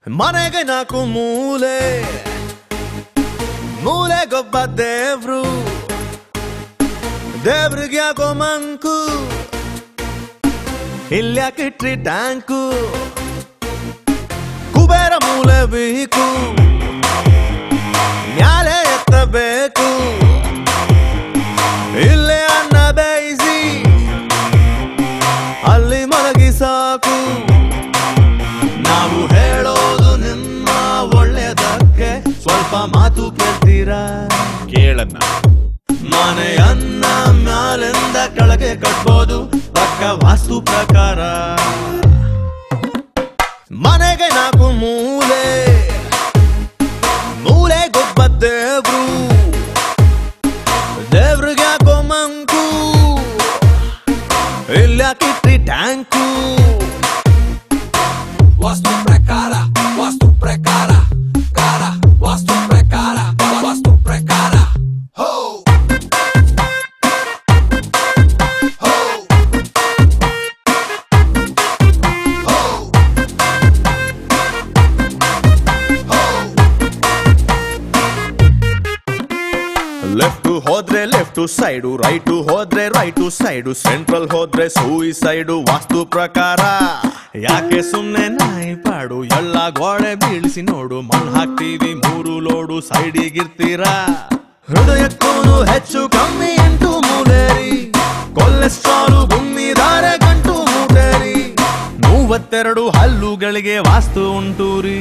ಮನೆಗೆ ನಾಲ್ಕು ಮೂಲೆ ಮೂಲೆಗೊಬ್ಬ ದೇವ್ರು ದೇವ್ರಿಗೆ ಯಾಕೋ ಮಂಕು ಇಲ್ಯಾಕಿಟ್ರಿ ಟ್ಯಾಂಕು ಕುಬೇರ ಮೂಲೆ ಬೇಕು ಮ್ಯಾಲೆ ಎತ್ತಬೇಕು ಇಲ್ಲೇ ಅನ್ನ ಬೇಯಿಸಿ ಅಲ್ಲಿ ಮಲಗಿ ಸಾಕು ನಾವು ಹೇಳೋದು ನಿಮ್ಮ ಒಳ್ಳೆಯದಕ್ಕೆ ಸ್ವಲ್ಪ ಮಾತು ಕೇಳ್ತೀರಾ ಕೇಳನ್ನ ಮನೆಯನ್ನ ಮ್ಯಾಲಿಂದ ಕೆಳಗೆ ಕಟ್ಬೋದು ಪಕ್ಕ ವಾಸ್ತು ಪ್ರಕಾರ ಮನೆಗೆ ನಾಲ್ಕು ಮೂಲೆ ಮೂಲೆ ಗೊಬ್ಬ ದೇವ್ರು ದೇವ್ರಿಗೆ ಯಾಕೋ ಮಂಕು ಇಲ್ಯಾಕಿಟ್ರಿ tank Vastu prekara, vastu prekara, kara, vastu prekara, vastu prekara. Ho! Ho! Ho! Left ಹೋದ್ರೆ ಲೆಫ್ಟ್ ಸೈಡು ರೈಟ್ ಹೋದ್ರೆ ರೈಟ್ ಸೈಡು ಸೆಂಟ್ರಲ್ ಹೋದ್ರೆ ಸೂಯಿಸೈಡು ವಾಸ್ತು ಪ್ರಕಾರ ಯಾಕೆ ಸುಮ್ನೆ ನಾಯಿ ಪಾಡು ಎಲ್ಲ ಗೋಡೆ ಬೀಳಿಸಿ ನೋಡು ಮಣ್ಣು ಹಾಕ್ತೀವಿ ಮೂರು ಲೋಡು ಸೈಡಿಗಿರ್ತೀರಾ ಹೃದಯಕ್ಕೂನು ಹೆಚ್ಚು ಕಮ್ಮಿ ಎಂಟು ಮೂಲೇರಿ ಕೊಲೆಸ್ಟ್ರಾಲು ಗುಮ್ಮಿದಾರೆ ಗಂಟು ಮೂಟೇರಿ ಮೂವತ್ತೆರಡು ಹಲ್ಲುಗಳಿಗೆ ವಾಸ್ತು ಉಂಟು ರೀ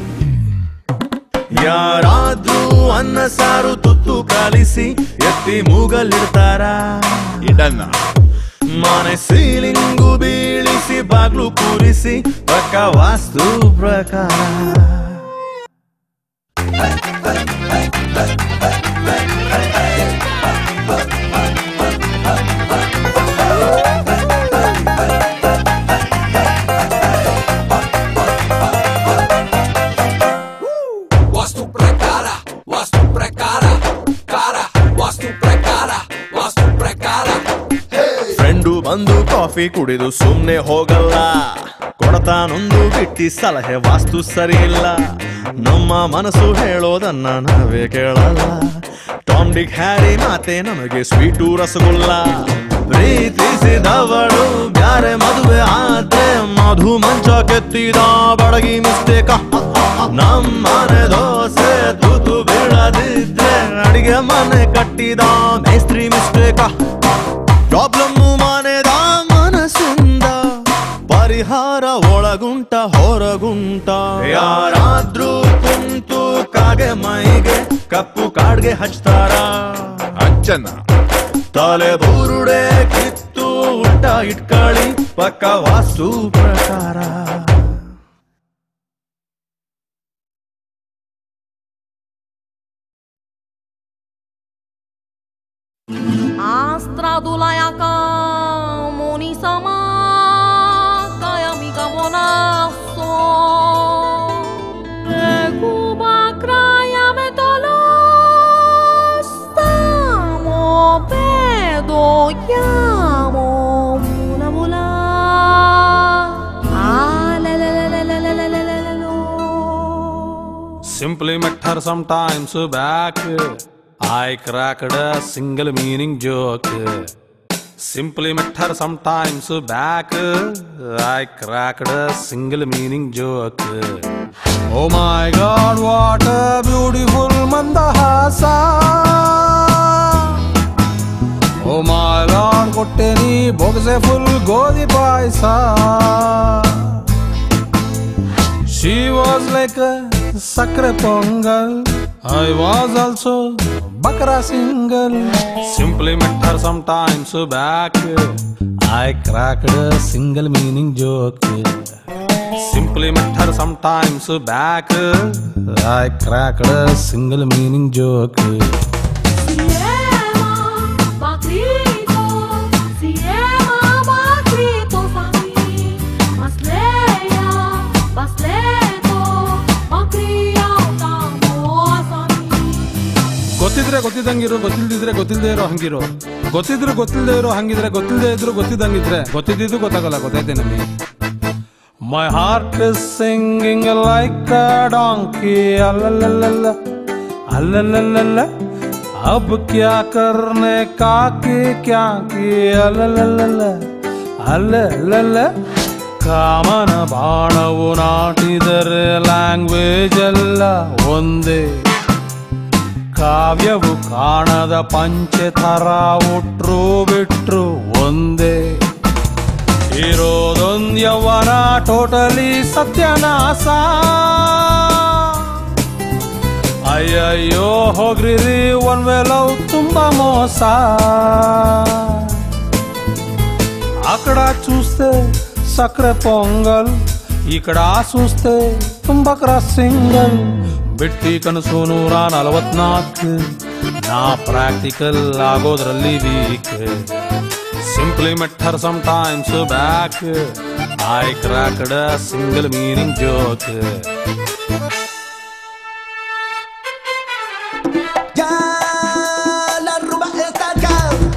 ಯಾರಾದ್ರೂ ಅನ್ನ ಸಾರು ತುತ್ತು ಕಲಿಸಿ ಎತ್ತಿ ಮೂಗಲ್ಲಿಡ್ತಾರ ಇಡನ್ನ ಮನೆ ಸೀಲಿಂಗು ಬೀಳಿಸಿ ಬಾಗ್ಲು ಕೂರಿಸಿ ಪಕ್ಕ ವಾಸ್ತು ಪ್ರಕಾರ Vastu prekara, vastu prekara, kara, vastu prekara, vastu prekara. Friend ಬಂದು ಕಾಫಿ ಕುಡಿದು ಸುಮ್ನೆ ಹೋಗಲ್ಲ ಕೊಡತಾನೊಂದು ಬಿಟ್ಟಿ ಸಲಹೆ ವಾಸ್ತು ಸರಿ ಇಲ್ಲ ನಮ್ಮ ಮನಸ್ಸು ಹೇಳೋದನ್ನ ನಾವೇ ಕೇಳಲ್ಲ ಟಾಮ್ ಡಿಕ್ ಹ್ಯಾರಿ ಮಾತೆ ನಮಗೆ ಸ್ವೀಟು ರಸಗುಲ್ಲ ಪ್ರೀತಿಸಿದವಳು ಬ್ಯಾರೆ ಮದುವೆ ಆದ್ರೆ ಮಧು ಮಂಚ ಕೆತ್ತಿದ ಬಡಗಿ ಮಿಸ್ಟೇಕ ನಮ್ಮನೆ ದೋಸೆ ತೂತು ಬೀಳದಿದ್ರೆ ಅಡಿಗೆ ಮನೆ ಕಟ್ಟಿದ ಮೇಸ್ತ್ರಿ ಮಿಸ್ಟೇಕ ಪ್ರಾಬ್ಲಮ್ಮು ಮನೆದ ಮನಸ್ಸಿಂದ ಪರಿಹಾರ ಒಳಗುಂಟ ಹೊರಗುಂಟ ಯಾರಾದ್ರೂ ಕುಂತು ಕಾಗೆ ಮೈಗೆ ಕಪ್ಪು ಕಾಡ್ಗೆ ಹಚ್ತಾರ ಹಚ್ಚನ್ನ ತಲೆ ಬುರುಡೆ ಕಿತ್ತು ಉಲ್ಟ ಇಟ್ಕಳಿ ಪಕ್ಕ ವಾಸ್ತು ಪ್ರಕಾರ Astradula jaka moni sama Kaya miga monasso Reguba kraja metalo Stamo vedo chiamo Mula mula Ah la la la la la la la la la la lo Simply met her sometimes back. I cracked a single meaning joke. Simply met her sometimes back. I cracked a single meaning joke. Oh my god, what a beautiful mandahasa. Oh my lord, ಕೊಟ್ಟೆ ನೀ ಬೊಗಸೆ full ಗೋಧಿ ಪಾಯಸ She was like a sakre pongal. I was also bakra single. Simply met her sometimes back. I cracked a single meaning joke. Simply met her sometimes back. I cracked a single meaning joke. Siema, Bacrito, Siema, Bacrito, Sami, Masleya, Basleto, Macria, Tamo, Sami. ಗೊತ್ತಿದ್ರೆ ಗೊತ್ತಿದ್ದಂಗಿರು ಗೊತ್ತಿಲ್ದಿದ್ರೆ ಗೊತ್ತಿಲ್ದೇ ಇರೋ ಹಂಗಿರು ಗೊತ್ತಿದ್ರು ಗೊತ್ತಿಲ್ದೇ ಇರೋ ಹಂಗಿದ್ರೆ ಗೊತ್ತಿಲ್ದೇ ಇದ್ರು ಗೊತ್ತಿದ್ದಂಗಿದ್ರೆ ಗೊತ್ತಿದ್ದು ಗೊತ್ತಾಗಲ್ಲ ಗೊತ್ತೈತೆ ನಮಗೆ My heart is singing like a donkey. Alalala, alalala. अब क्या करने का की क्या की ಅಲ್ಲಲ್ಲ ಅಲ್ಲಲ್ಲ ಕಾಮನ ಬಾಣವು ನಾಟಿದರೆ ಲ್ಯಾಂಗ್ವೇಜ್ ಎಲ್ಲ ಒಂದೇ ಕಾವ್ಯವು ಕಾಣದ ಪಂಚೆ ಥರ ಉಟ್ರು ಬಿಟ್ರು ಒಂದೇ ಇರೋದೊಂದ್ ಯೌವನ ಟೋಟಲಿ ಸತ್ಯನಾಶ ಅಯ್ಯಯ್ಯೋ ಹೋಗ್ರಿ ಒನ್ ವೇ ಲವ್ ತುಂಬಾ ಮೋಸ అక్కడ చూస్తే సక్రె పొంగల్ ఇక్కడ చూస్తే ತುಂಬಕ್ರ ಸಿಂಗಲ್ ಬಿಟ್ಟಿ ಕನಸು ನೂರ ನಲವತ್ನಾಲ್ಕು ನಾ ಪ್ರಾಕ್ಟಿಕಲ್ ಆಗೋದ್ರಲ್ಲಿ weak simply better sometimes back I cracked single meaning joke Ya la rumba está acá.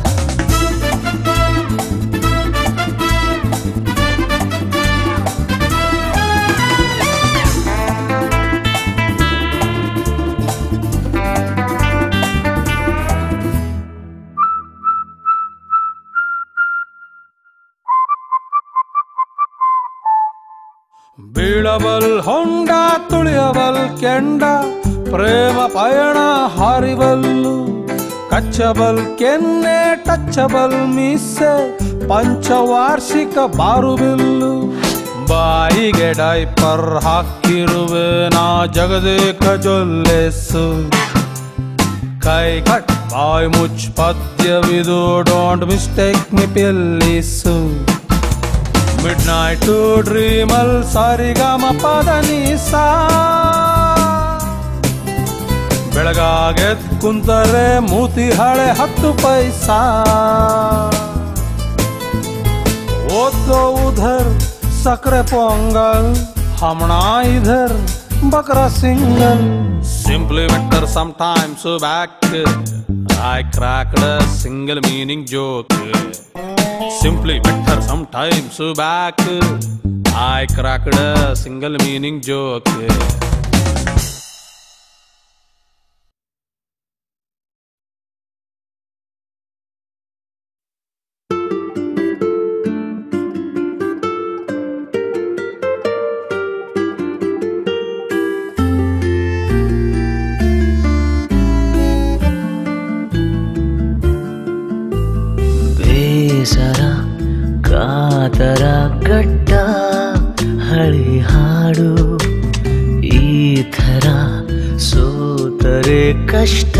ಬೀಳಬಲ್ ಹೊಂಡ ತುಳಿಯಬಲ್ ಕೆಂಡ ಪ್ರೇಮ ಪಯಣ ಹಾರಿಬಲ್ಲು ಕಚ್ಚಬಲ್ ಕೆನ್ನೆ ಟಚ್ಚಬಲ್ ಮೀಸೆ ಪಂಚವಾರ್ಷಿಕ ಬಾರುಬಿಲ್ಲು ಬಾಯಿಗೆ ಡೈಪರ್ ಹಾಕಿರುವೆ ನಾ ಜಗದೇಕ ಜೊಲ್ಲೆಸು ಕೈ ಕಟ್ ಬಾಯ್ ಮುಚ್ ಪದ್ಯವಿದು ಡೋಂಟ್ ಮಿಸ್ಟೇಕ್ ಮಿ ಪೆಲ್ಲಿಸು ಮಿಡ್ ನೈಟ್ ಟು ಡ್ರೀಮಲ್ ಸಾರಿಗಮ ಪದ ನೀಸಾ ಬೆಳಗಾಗೆದ್ ಕುಂತರೆ ಮೂತಿ ಹಳೆ ಹತ್ತು ಪೈಸಾ ಓದೋ ಉಧರ್ ಸಕ್ರೆ ಪೊಂಗಲ್ ಹಮಣ ಇಧರ್ ಬಕ್ರಾ single simply better sometimes back I cracked single meaning joke Simply better sometimes back. I cracked a single meaning joke. ಬೇಸರ ಕಾತರ ಗಡ್ಡ ಹಳಿ ಹಾಡು ಈ ಥರ ಸೋತರೆ ಕಷ್ಟ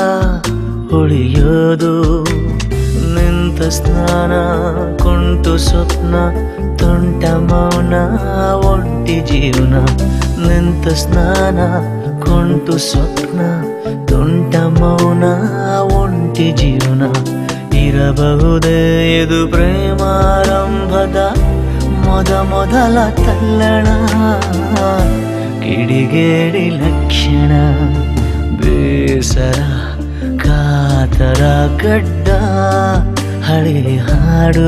ಉಳಿಯೋದು ನಿಂತ ಸ್ನಾನ ಕುಂಟು ಸ್ವಪ್ನ ತುಂಟ ಮೌನ ಒಟ್ಟಿ ಜೀವನ ನಿಂತ ಸ್ನಾನ ಕುಂಟು ಸ್ವಪ್ನ ತುಂಟ ಮೌನ ಒಂಟಿ ಜೀವನ ಇರಬಹುದೇ ಇದು ಪ್ರೇಮಾರಂಭದ ಮೊದ ಮೊದಲ ತಲ್ಲಣ ಕಿಡಿಗೇಡಿ ಲಕ್ಷಣ ಬೇಸರ ಕಾತರ ಗಡ್ಡ ಹಳೆ ಹಾಡು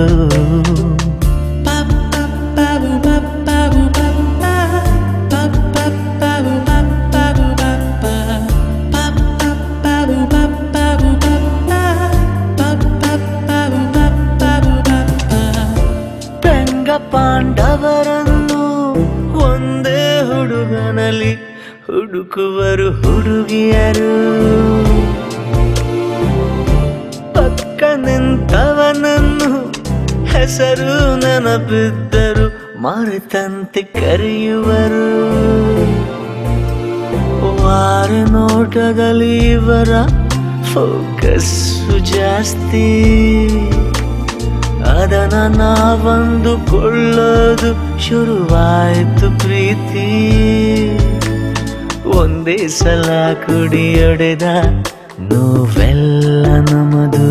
ಬೆಂಗ ಪಾಂಡವರನ್ನು ಒಂದೇ ಹುಡುಗನಲ್ಲಿ ಹುಡುಕುವರು ಹುಡುಗಿಯರು ಪಕ್ಕ ನಿಂತವನನ್ನು ಹೆಸರು ನೆನಪಿದ್ದರು ಮರೆತಂತೆ ಕರೆಯುವರು ವಾರ ನೋಟದಲ್ಲಿ ಇವರ ಫೋಕಸ್ ಜಾಸ್ತಿ ಅದನ್ನ ನಾವಂದುಕೊಳ್ಳೋದು ಶುರುವಾಯಿತು ಪ್ರೀತಿ ಒಂದೇ ಸಲ ಕುಡಿಯೊಡೆದ ನೋವೆಲ್ಲ ನಮದು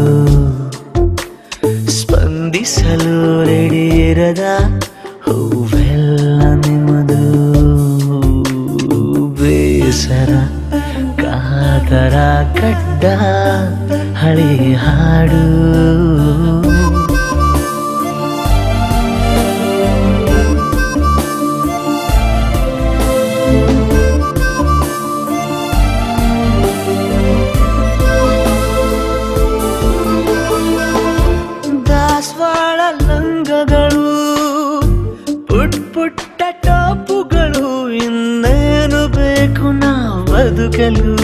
ಸ್ಪಂದಿಸಲು ರೆಡಿ ಇರದ ಹೂವೆಲ್ಲ ನಿಮ್ಮದು ಬೇಸರ ಕಾತರ ಕಡ್ಡ ಹಳಿ ಹಾಡು ಬದುಕಲು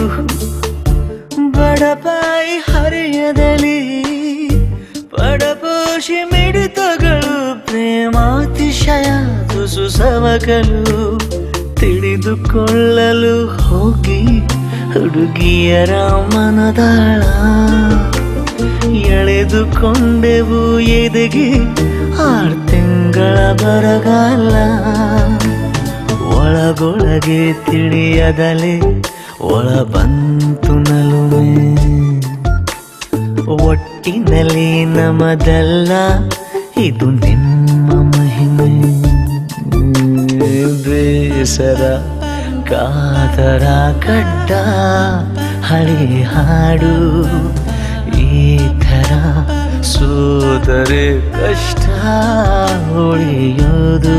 ಬಡಪಾಯಿ ಹರಿಯದಲ್ಲಿ ಪಡಪೋಷಿ ಮಿಡಿತಗಳು ಪ್ರೇಮಾತಿಶಯ ತುಸು ಸವಕಲು ತಿಳಿದುಕೊಳ್ಳಲು ಹೋಗಿ ಹುಡುಗಿಯರ ಮನದಾಳ ಎಳೆದುಕೊಂಡೆವು ಎದೆಗೆ ಆರು ತಿಂಗಳ ಬರಗಾಲ ಒಳಗೊಳಗೆ ತಿಳಿಯದಲೆ ಒಳ ಬಂತು ನಲುಮೆ ಒಟ್ಟಿನಲ್ಲಿ ನಮದಲ್ಲ ಇದು ನಿಮ್ಮ ಮಹಿಮೆ ಬೇಸರ ಕಾತರ ಕಡ್ಡ ಹಳೆ ಹಾಡು ಈ ಥರ ಸೋದರೆ ಕಷ್ಟ ಉಳಿಯೋದು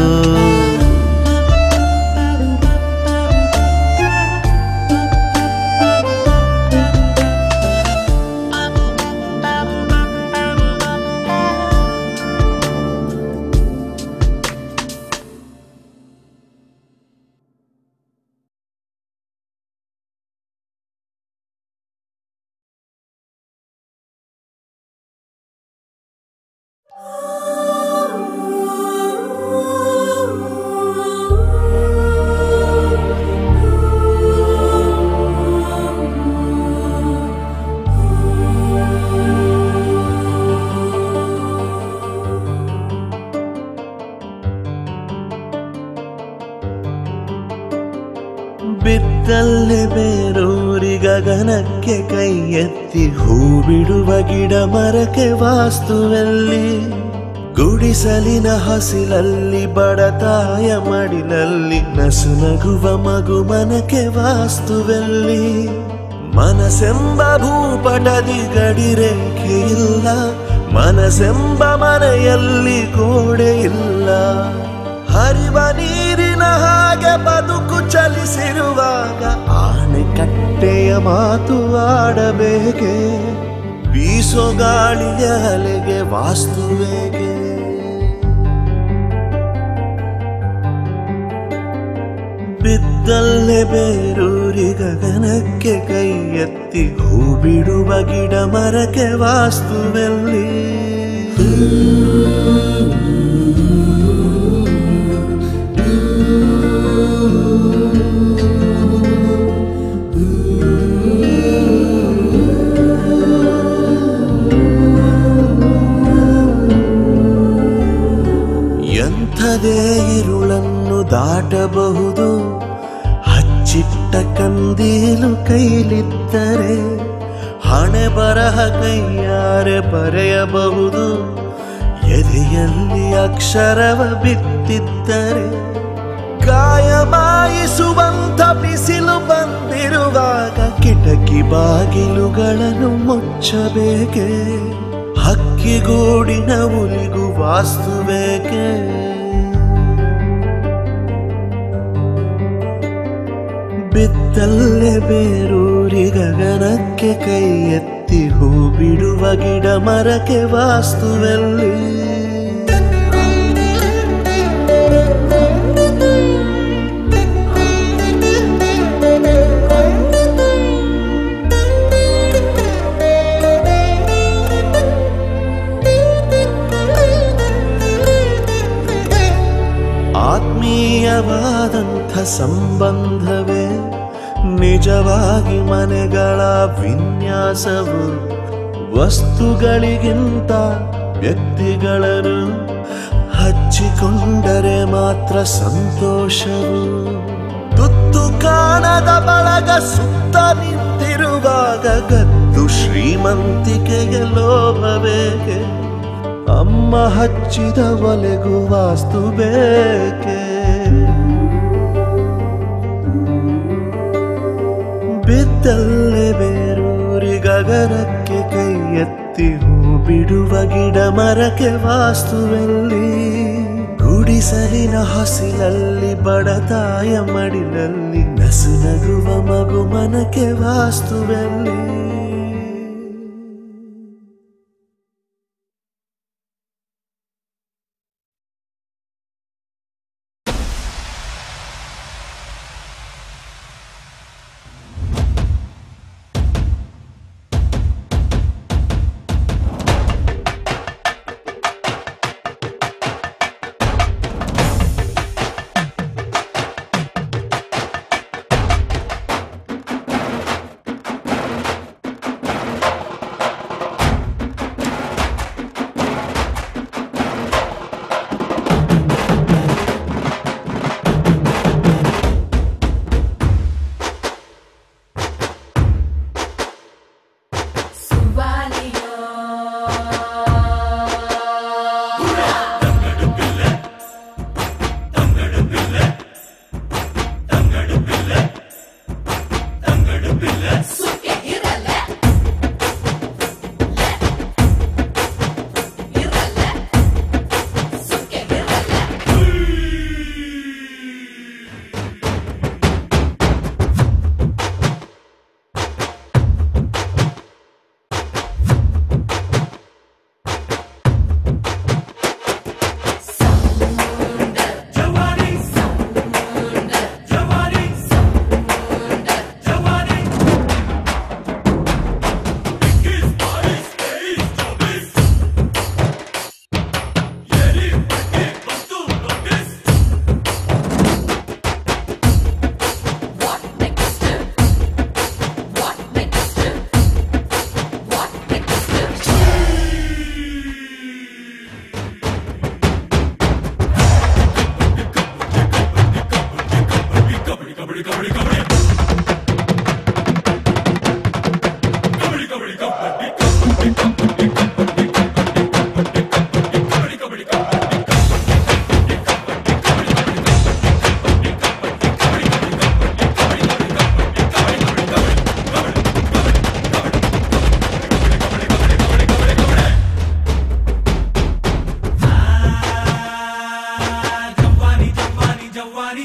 ಬಿದ್ದಲ್ಲೇ ಬೇರೂರಿ ಗಗನಕ್ಕೆ ಕೈ ಎತ್ತಿ ಹೂ ಬಿಡುವ ಗಿಡ ಮರಕ್ಕೆ ವಾಸ್ತುವಲ್ಲಿ ಗುಡಿಸಲಿನ ಹಸಿಲಲ್ಲಿ ಬಡತಾಯ ಮಡಿಲಲ್ಲಿ ನಸು ನಗುವ ಮಗು ಮನಕ್ಕೆ ವಾಸ್ತುವಲ್ಲಿ ಮನಸೆಂಬ ಭೂಪಟದಿ ಗಡಿರೇಖೆ ಇಲ್ಲ ಮನಸೆಂಬ ಮನೆಯಲ್ಲಿ ಗೋಡೆ ಇಲ್ಲ ಹರಿವ ನೀರಿನ ಹಾಗೆ ಬದುಕು ಚಲಿಸಿರುವಾಗ ಆಣೆಕಟ್ಟೆಯ ಮಾತು ಆಡಬೇಕೆ ಬೀಸೋ ಗಾಳಿಯ ಅಲೆಗೆ ವಾಸ್ತುವೇಗೆ ಬಿದ್ದಲ್ಲೇ ಬೇರೂರಿ ಗಗನಕ್ಕೆ ಕೈ ಎತ್ತಿ ಹೂ ಬಿಡುವ ಗಿಡ ಮರಕ್ಕೆ ವಾಸ್ತುವೆಲ್ಲಿ ಎಂಥದೇ ಇರುಳನ್ನು ದಾಟಬಹುದು ಹಚ್ಚಿಟ್ಟ ಕಂದೀಲು ಕೈಲಿದ್ದರೆ ಹಣೆ ಬರಹ ಕೈಯಾರೆ ಬರೆಯಬಹುದು ಎದೆಯಲ್ಲಿ ಅಕ್ಷರವ ಬಿತ್ತಿದ್ದರೆ ಕಾಯ ಮಾಯಿಸುವಂಥ ಬಿಸಿಲು ಬಂದಿರುವಾಗ ಕಿಟಕಿ ಬಾಗಿಲುಗಳನ್ನು ಮುಚ್ಚಬೇಕೆ ಹಕ್ಕಿಗೂಡಿನ ಉಲಿಗು ವಾಸ್ತುವೇಕೆ ಬಿತ್ತಲ್ಲೇ ಬೇರೂರಿ ಗಗನಕ್ಕೆ ಕೈ ಎತ್ತಿ ಹೂ ಬಿಡುವ ಗಿಡ ಮರಕ್ಕೆ ವಾಸ್ತುವೆಲ್ಲಿ ಆತ್ಮೀಯವಾದಂಥ ಸಂಬಂಧವೇ ನಿಜವಾಗಿ ಮನೆಗಳ ವಿನ್ಯಾಸವು ವಸ್ತುಗಳಿಗಿಂತ ವ್ಯಕ್ತಿಗಳನ್ನು ಹಚ್ಚಿಕೊಂಡರೆ ಮಾತ್ರ ಸಂತೋಷವು ತುತ್ತು ಕಾಣದ ಬಳಗ ಸುತ್ತ ನಿಂತಿರುವಾಗ ಗದ್ದು ಶ್ರೀಮಂತಿಕೆಗೆ ಲೋಭಬೇಕೆ ಅಮ್ಮ ಹಚ್ಚಿದ ಒಲೆಗೂ ವಾಸ್ತು ಬೇಕೆ ಬಿದ್ದಲ್ಲೇ ಬೇರೂರಿ ಗಗನಕ್ಕೆ ಕೈ ಎತ್ತಿ ಹೂ ಬಿಡುವ ಗಿಡ ಮರಕ್ಕೆ ವಾಸ್ತುವಲ್ಲಿ ಗುಡಿಸಲಿನ ಹಸಿಲಲ್ಲಿ ಬಡತಾಯ ಮಡಿಲಲ್ಲಿ ನಸು ನಗುವ ಮಗು ಮನಕ್ಕೆ ವಾಸ್ತುವಲ್ಲಿ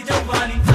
జవ్వాలి